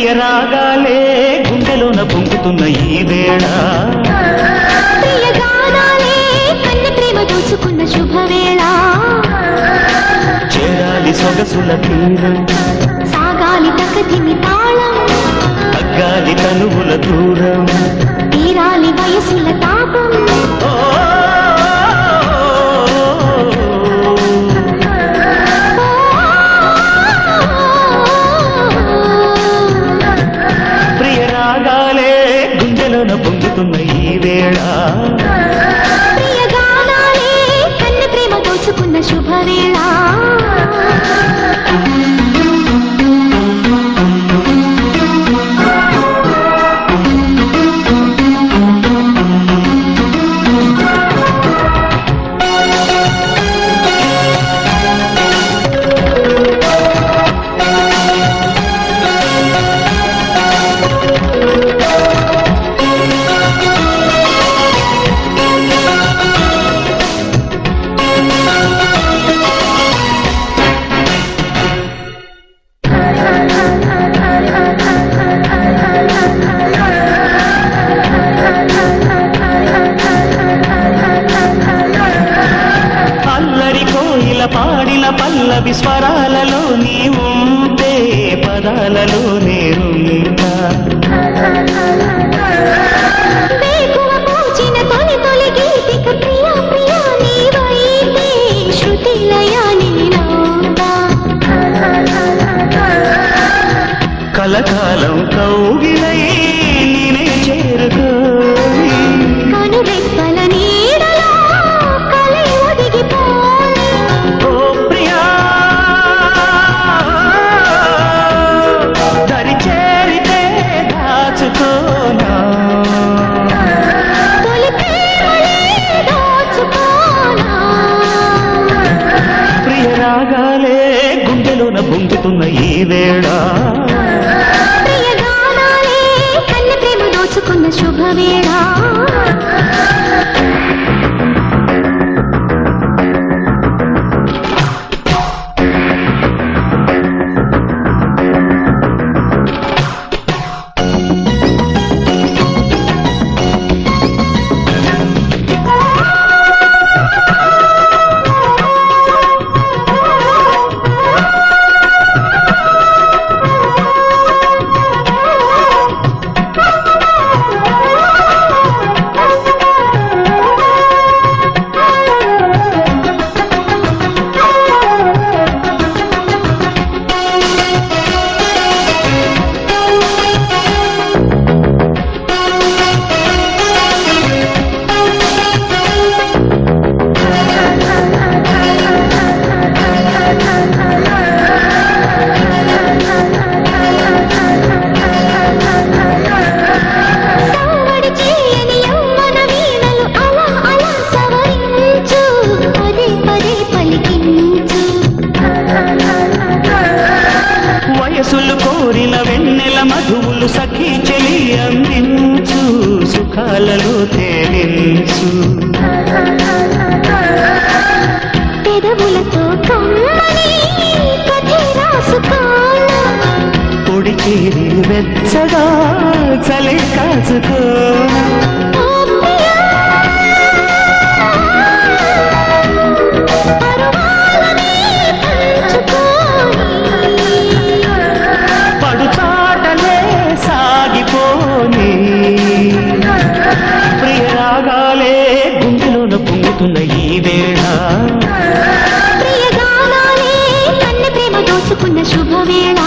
ప్రియ రాగాలే గుండెలోన పొంగుతున్న ఈ వేళ ప్రియ గానాలే కన్నె ప్రేమ దోచుకున్న శుభవేళ చేరాలి సొగసుల తీరం సాగాలి తకదిమి తాళం తగ్గాలి తనువుల దూరం తీరాలి వయసుల తాపం ఓ, ప్రియ రాగాలే గుండెలోన పొంగుతున్న ఈ వేళ ప్రియ గానాలే కన్నె ప్రేమ దోచుకున్న శుభవేళ అల్లరి కోయిల పాడిన పల్లవి స్వరాలలో నీ ఉంటే పదాలలో నేనుంటా వేకువ పూచిన తొలి తొలి గీతిక ప్రియ ప్రియ నీవైతే శృతి లయ నీనౌతా కలకాలం కౌగిలై నేనే చేరుకోని కనురెప్పల నీడలో కలై ఒదిగిపోయి ఓ ప్రియా దరి చేరితే దాచుకోనా తొలి ప్రేమలే దోచుకోనా ప్రియ రాగాలే గుండెలోన పొంగుతున్న ఈ వేళ ప్రియ గానాలే కన్నె ప్రేమ దోచుకున్న శుభవేళ సవ్వడి చేయని యవ్వన వీణలు అలా అలా సవరించు పదే పదే పలికించు వయసులు కోరిన వెన్నెల మధువులు సఖీ చెలి అందించు సుఖాలలో తేలించు పెదవులతో కమ్మని కథే రాసుకోనా పొడి చేరి వెచ్చగా చలి కాచుకో ఓ ప్రియా పరువాలని పంచుకోని పడుచాటలే సాగిపోని ప్రియ రాగాలే గుండెలోన పొంగుతున్న ఈ వేళ ప్రియ గానాలే కన్నె ప్రేమ దోచుకున్న శుభవేళ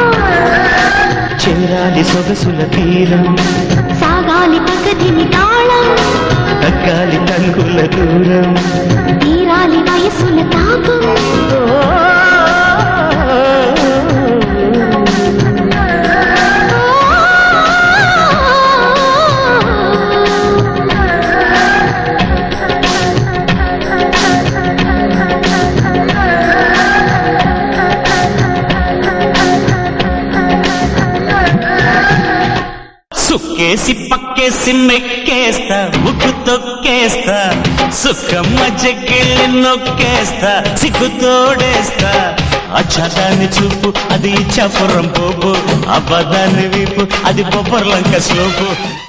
చేరాలి సొగసుల తీరం సాగాలి పగదిని తాళం తగ్గాలి తంగుల దూరం తీరాలి వయసుల తాపం సుక్కేసి పక్కేసి మెక్కేస్తా ముక్కు తొక్కేస్తా సుక్కమ్మ చెక్కిళ్ళి నొక్కేస్తా సిగ్గు తోడేస్తా అచ్చాదాన్ని చూపు అది ఇచ్చాపురం పోపు అబద్ధాన్ని వీపు అది బొబ్బర్లంక స్లోపు